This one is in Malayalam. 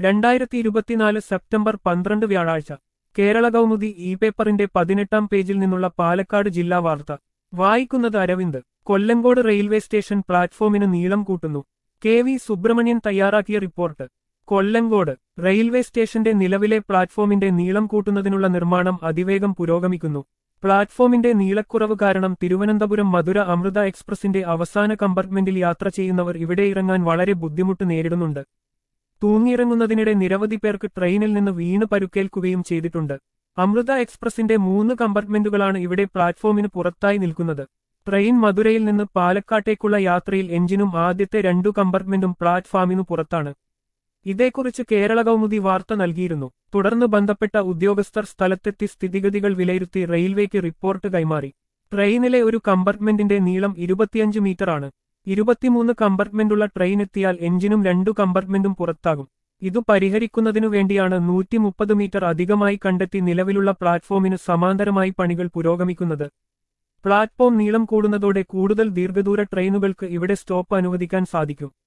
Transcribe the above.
രണ്ടായിരത്തി ഇരുപത്തിനാല് സെപ്റ്റംബർ പന്ത്രണ്ട് വ്യാഴാഴ്ച കേരള കൗമുദി ഇ പേപ്പറിന്റെ പതിനെട്ടാം പേജിൽ നിന്നുള്ള പാലക്കാട് ജില്ലാ വാർത്ത വായിക്കുന്നത് അരവിന്ദ് കൊല്ലങ്കോട് റെയിൽവേ സ്റ്റേഷൻ പ്ലാറ്റ്ഫോമിന് നീളം കൂട്ടുന്നു കെ വി സുബ്രഹ്മണ്യൻ തയ്യാറാക്കിയ റിപ്പോർട്ട് കൊല്ലങ്കോട് റെയിൽവേ സ്റ്റേഷന്റെ നിലവിലെ പ്ലാറ്റ്ഫോമിന്റെ നീളം കൂട്ടുന്നതിനുള്ള നിർമ്മാണം അതിവേഗം പുരോഗമിക്കുന്നു പ്ലാറ്റ്ഫോമിന്റെ നീളക്കുറവ് കാരണം തിരുവനന്തപുരം മധുര അമൃത എക്സ്പ്രസിന്റെ അവസാന കമ്പാർട്ട്മെന്റിൽ യാത്ര ചെയ്യുന്നവർ ഇവിടെ ഇറങ്ങാൻ വളരെ ബുദ്ധിമുട്ട് നേരിടുന്നുണ്ട് തൂങ്ങിയിറങ്ങുന്നതിനിടെ നിരവധി പേർക്ക് ട്രെയിനിൽ നിന്ന് വീണ് പരുക്കേൽക്കുകയും ചെയ്തിട്ടുണ്ട് അമൃത എക്സ്പ്രസിന്റെ മൂന്ന് കമ്പാർട്ട്മെന്റുകളാണ് ഇവിടെ പ്ലാറ്റ്ഫോമിന് പുറത്തായി നിൽക്കുന്നത് ട്രെയിൻ മധുരയിൽ നിന്ന് പാലക്കാട്ടേക്കുള്ള യാത്രയിൽ എഞ്ചിനും ആദ്യത്തെ രണ്ടു കമ്പാർട്ട്മെന്റും പ്ലാറ്റ്ഫോമിനു പുറത്താണ് ഇതേക്കുറിച്ച് കേരള കൗമുദി വാർത്ത നൽകിയിരുന്നു തുടർന്ന് ബന്ധപ്പെട്ട ഉദ്യോഗസ്ഥർ സ്ഥലത്തെത്തി സ്ഥിതിഗതികൾ വിലയിരുത്തി റെയിൽവേക്ക് റിപ്പോർട്ട് കൈമാറി ട്രെയിനിലെ ഒരു കമ്പാർട്ട്മെന്റിന്റെ നീളം ഇരുപത്തിയഞ്ച് മീറ്ററാണ് ഇരുപത്തിമൂന്ന് കമ്പാർട്ട്മെന്റുള്ള ട്രെയിൻ എത്തിയാൽ എഞ്ചിനും രണ്ടു കമ്പാർട്ട്മെന്റും പുറത്താകും ഇതു പരിഹരിക്കുന്നതിനു വേണ്ടിയാണ് നൂറ്റി മുപ്പത് മീറ്റർ അധികമായി കണ്ടെത്തി നിലവിലുള്ള പ്ലാറ്റ്ഫോമിന് സമാന്തരമായി പണികൾ പുരോഗമിക്കുന്നത് പ്ലാറ്റ്ഫോം നീളം കൂടുന്നതോടെ കൂടുതൽ ദീർഘദൂര ട്രെയിനുകൾക്ക് ഇവിടെ സ്റ്റോപ്പ് അനുവദിക്കാൻ സാധിക്കും